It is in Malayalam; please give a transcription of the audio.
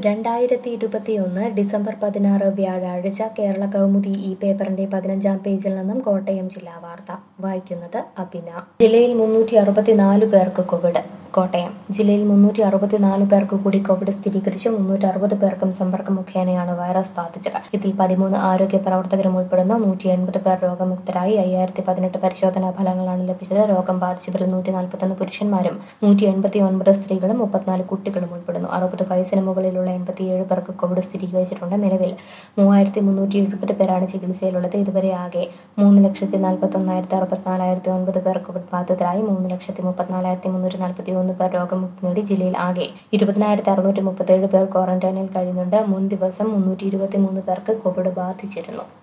രണ്ടായിരത്തി ഇരുപത്തിയൊന്ന് ഡിസംബർ പതിനാറ് വ്യാഴാഴ്ച കേരള കൗമുദി ഈ പേപ്പറിന്റെ പതിനഞ്ചാം പേജിൽ നിന്നും കോട്ടയം ജില്ലാ വാർത്ത വായിക്കുന്നത് അഭിന ജില്ലയിൽ മുന്നൂറ്റി അറുപത്തിനാല് പേർക്ക് കോവിഡ് കോട്ടയം ജില്ലയിൽ മുന്നൂറ്റി അറുപത്തിനാല് പേർക്ക് കൂടി കോവിഡ് സ്ഥിരീകരിച്ചു മുന്നൂറ്റി അറുപത് പേർക്കും സമ്പർക്കം മുഖേനയാണ് വൈറസ് ബാധിച്ചത് ഇതിൽ പതിമൂന്ന് ആരോഗ്യ പ്രവർത്തകരും ഉൾപ്പെടുന്നു നൂറ്റി എൺപത് പേർ രോഗമുക്തരായി അയ്യായിരത്തി പതിനെട്ട് പരിശോധനാ ഫലങ്ങളാണ് ലഭിച്ചത് രോഗം ബാധിച്ചവരിൽ നൂറ്റി നാൽപ്പത്തൊന്ന് പുരുഷന്മാരും നൂറ്റി എൺപത്തി ഒൻപത് സ്ത്രീകളും മുപ്പത്തിനാല് കുട്ടികളും ഉൾപ്പെടുന്നു അറുപത് വയസ്സിന് മുകളിലുള്ള എൺപത്തിയേഴ് പേർക്ക് കോവിഡ് സ്ഥിരീകരിച്ചിട്ടുണ്ട് നിലവിൽ മൂവായിരത്തി മുന്നൂറ്റി എഴുപത് പേരാണ് ചികിത്സയിലുള്ളത് ഇതുവരെ ആകെ മൂന്ന് ലക്ഷത്തി നാൽപ്പത്തി ഒന്നായിരത്തി അറുപത്തിനാലായിരത്തി ഒൻപത് പേർ കോവിഡ് ബാധിതരായി മൂന്ന് ലക്ഷത്തി മുപ്പത്തിനാലായിരത്തി മുന്നൂറ്റി നാൽപ്പത്തി ഒന്ന് പേർ രോഗമുക്തി നേടി ജില്ലയിൽ ആകെ ഇരുപതിനായിരത്തി അറുന്നൂറ്റി മുപ്പത്തേഴ് പേർ ക്വാറന്റൈനിൽ കഴിയുന്നുണ്ട് മുൻ ദിവസം മുന്നൂറ്റി ഇരുപത്തി മൂന്ന് പേർക്ക് കോവിഡ് ബാധിച്ചിരുന്നു